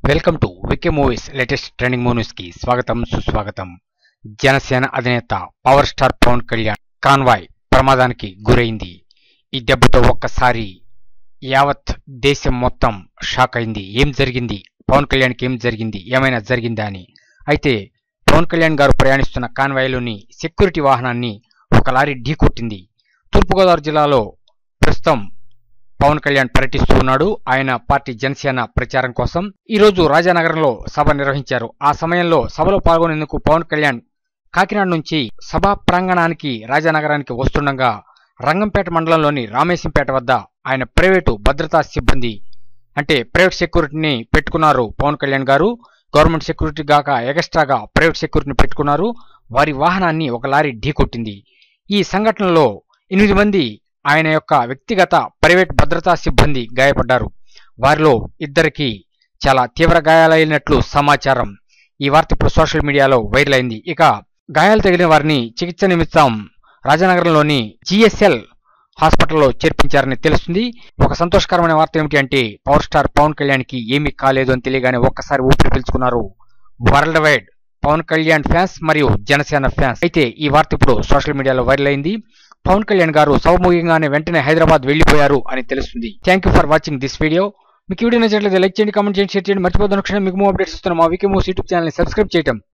welcome to VK movies latest trending movies కి స్వాగతం సుస్వాగతం జనసేన అధినేత power star Pawan Kalyan convoy ప్రమాదానికి గురైంది ఈ దెబ్బతో ఒక్కసారి యావత్ దేశం మొత్తం షాక్ అయింది ఏం జరిగింది పవన్ కళ్యాణ్కి ఏం జరిగింది ఏమైనా జరిగిందా అని అయితే పవన్ కళ్యాణ్ గారు ప్రయాణిస్తున్న కాన్వాయ్లోని సెక్యూరిటీ వాహనాన్ని ఒక లారీ ఢీకొట్టింది తూర్పుగోదావరి జిల్లాలో ప్రస్తుతం పవన్ కళ్యాణ్ పర్యటిస్తూ ఉన్నాడు ఆయన పార్టీ జనసేన ప్రచారం కోసం ఈ రోజు రాజానగరంలో సభ నిర్వహించారు ఆ సమయంలో సభలో పాల్గొనేందుకు పవన్ కళ్యాణ్ కాకినాడ నుంచి సభా ప్రాంగణానికి రాజానగరానికి వస్తుండగా రంగంపేట మండలంలోని రామేశంపేట వద్ద ఆయన ప్రైవేటు భద్రతా సిబ్బంది అంటే ప్రైవేట్ సెక్యూరిటీని పెట్టుకున్నారు పవన్ కళ్యాణ్ గారు గవర్నమెంట్ సెక్యూరిటీ గాక ఎగస్ట్రాగా ప్రైవేట్ సెక్యూరిటీని పెట్టుకున్నారు వారి వాహనాన్ని ఒక లారీ ఢీకొట్టింది ఈ సంఘటనలో ఎనిమిది మంది ఆయన యొక్క వ్యక్తిగత ప్రైవేట్ భద్రతా సిబ్బంది గాయపడ్డారు వారిలో ఇద్దరికి చాలా తీవ్ర గాయాలైనట్లు సమాచారం ఈ వార్త ఇప్పుడు సోషల్ మీడియాలో వైరల్ అయింది ఇక గాయాలు తగిలిన వారిని చికిత్స నిమిత్తం రాజానగరంలోని జిఎస్ఎల్ హాస్పిటల్లో చేర్పించారని తెలుస్తుంది ఒక సంతోషకరమైన వార్త ఏమిటి అంటే పవర్ స్టార్ పవన్ కళ్యాణ్కి ఏమీ కాలేదు అని తెలియగానే ఒక్కసారి ఊపిరి పీల్చుకున్నారు world wide Pawan Kalyan fans మరియు జనసేన ఫ్యాన్స్ అయితే ఈ వార్త ఇప్పుడు సోషల్ మీడియాలో వైరల్ అయింది పవన్ కళ్యాణ్ గారు సౌముఖంగానే వెంటనే హైదరాబాద్ వెళ్లిపోయారు అని తెలుస్తుంది thank you for watching this video మీకు ఈ వీడియో నచ్చినట్లయితే లైక్ చేయండి కామెంట్ చేయండి షేర్ చేయండి మర్చిపోతున్న క్షణం మీకు మూవ్ అప్డేట్స్ ఇస్తున్న మా వీకే మూవ్స్ యూట్యూబ్ ఛానల్ని సబ్స్క్రైబ్ చేయటం